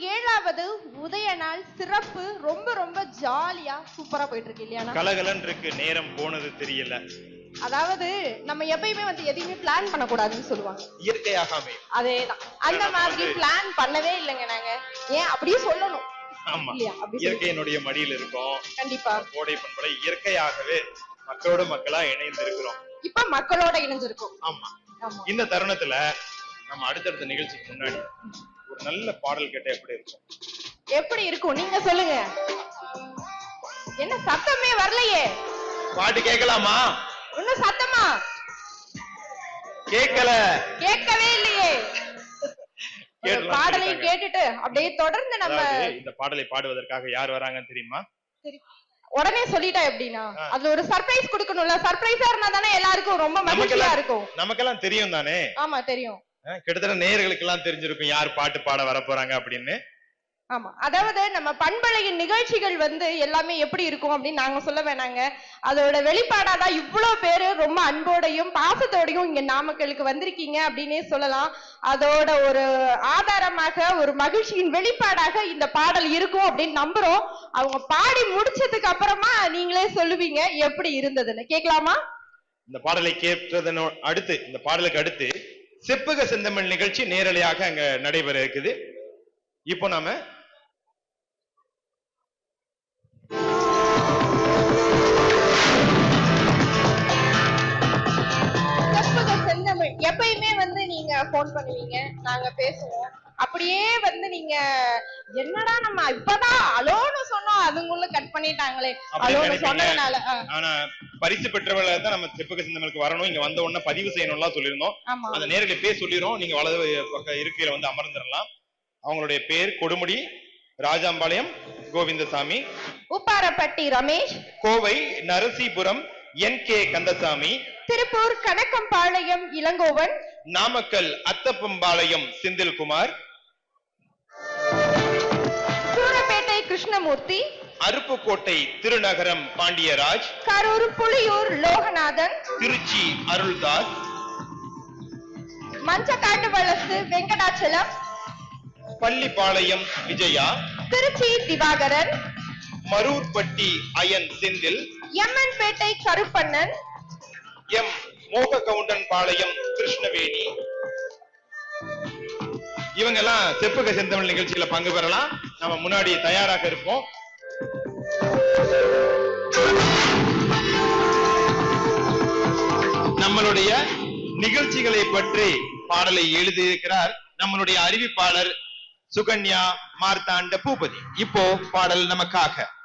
ஏழாவது உதய நாள் சிறப்பு ரொம்ப ரொம்ப ஜாலியா சூப்பரா போயிட்டு இருக்கு இல்லையாண்ணா கலகலன் இருக்கு நேரம் போனது தெரியல அதாவது நம்ம எப்பயுமே வந்து எதையுமே பிளான் பண்ணக்கூடாதுன்னு சொல்லுவாங்க இயற்கையாக அமையும் அதேதான் அந்த நம்ம மாதிரி வந்து- பிளான் பண்ணவே இல்லைங்க நாங்க ஏன் அப்படியே சொல்லணும் ஆமா இல்லையா அப்படி சொல்லு. இயற்கையினுடைய மடியில் இருக்கோம் கண்டிப்பா கோடை பண்பலை இயற்கையாகவே மக்களோட மக்களா இணைந்து இருக்கிறோம் இப்ப மக்களோட இணைஞ்சிருக்கும் ஆமா ஆமா இந்த தருணத்துல நம்ம அடுத்தடுத்த நிகழ்ச்சிக்கு முன்னாடி ஒரு நல்ல பாடல் கேட்டா எப்படி இருக்கும் எப்படி இருக்கும் நீங்க சொல்லுங்க என்ன சத்தமே வரலையே பாட்டு கேட்கலாமா இன்னும் சத்தமா கேட்கல கேட்கவே இல்லையே ஒரு கேட்டலாம் பாடலை சொல்லிட்டாங்க. கேட்டுட்டு அப்படியே தொடர்ந்து நம்ம அதாவது இந்த பாடலை பாடுவதற்காக யார் வராங்கன்னு தெரியுமா சரி, உடனே சொல்லிட்டா எப்படின்னா ஆ. அதுல ஒரு சர்ப்ரைஸ் கொடுக்கணும்ல சர்ப்ரைஸா இருந்தா தானே எல்லாருக்கும் ரொம்ப மகிழ்ச்சியா நமக்கெல்லாம் இருக்கும் நமக்கெல்லாம் தெரியும் தானே ஆமா தெரியும் அஹ் கிட்டத்தட்ட நேயர்களுக்கு எல்லாம் தெரிஞ்சிருக்கும் யார் பாட்டு பாட வர போறாங்க அப்படின்னு ஆமா அதாவது நம்ம பண்பலையின் நிகழ்ச்சிகள் வந்து எல்லாமே எப்படி இருக்கும் அப்படின்னு நாங்க சொல்ல வேணாங்க அதோட வெளிப்பாடாதான் இவ்வளவு பேரு ரொம்ப அன்போடையும் பாசத்தோடையும் இங்க நாமக்கலுக்கு வந்திருக்கீங்க அப்படின்னே சொல்லலாம் அதோட ஒரு ஆதாரமாக ஒரு மகிழ்ச்சியின் வெளிப்பாடாக இந்த பாடல் இருக்கும் அப்படின்னு நம்புறோம் அவங்க பாடி முடிச்சதுக்கு அப்புறமா நீங்களே சொல்லுவீங்க எப்படி இருந்ததுன்னு கேட்கலாமா இந்த பாடலை கேட்டதனோ அடுத்து இந்த பாடலுக்கு அடுத்து செப்புக செந்தமிழ் நிகழ்ச்சி நேரலையாக அங்க நடைபெற இருக்குது இப்போ நாம கற்பக செந்தமிழ் எப்பயுமே வந்து நீங்க போன் பண்ணுவீங்க நாங்க பேசுவோம் அப்படியே வந்து நீங்க என்னடா நம்ம இப்பதான் அலோன்னு சொன்னோம் அதுங்குள்ள கட் பண்ணிட்டாங்களே அப்படி அலோன்னு நினைப்பீங்க. சொன்னதுனால ஆ, ஆனா பரிசு பெற்றவர்களை தான் நம்ம செப்புக செந்தமிழுக்கு வரணும் இங்க வந்த உடனே பதிவு செய்யணும்லாம் சொல்லியிருந்தோம் ஆமா அந்த நேரடி பேர் சொல்லிடுறோம் நீங்க வலது பக்க இருக்கையில வந்து அமர்ந்துடலாம் அவங்களுடைய பேர் Kodumudi Rajampalayam Govindasamy Upparapatti Ramesh Kovai Narasipuram N K Kandasamy Tiruppur Kanakkampalayam Ilangovan Namakkal Athappampalayam Senthilkumar Soorapettai Krishnamoorthy Aruppukottai Thirunagaram Pandiyaraj Karur Puliyur Loganathan Trichy Aruldas Manjakattu Valasu Venkatachalam Pallipalayam Vijaya Trichy Divakaran Marurpatti Ayan Senthil Emmanpettai Karuppannan M Moga Kavundan பாளையம் கிருஷ்ணவேணி இவங்க எல்லாம் செப்புக செந்தமிழ் நிகழ்ச்சியில பங்கு பெறலாம் நம்ம முன்னாடி தயாராக இருப்போம் நம்மளுடைய நிகழ்ச்சிகளை பற்றி பாடலை எழுதியிருக்கிறார் நம்மளுடைய அறிவிப்பாளர் சுகன்யா மார்த்தாண்ட பூபதி இப்போ பாடல் நமக்காக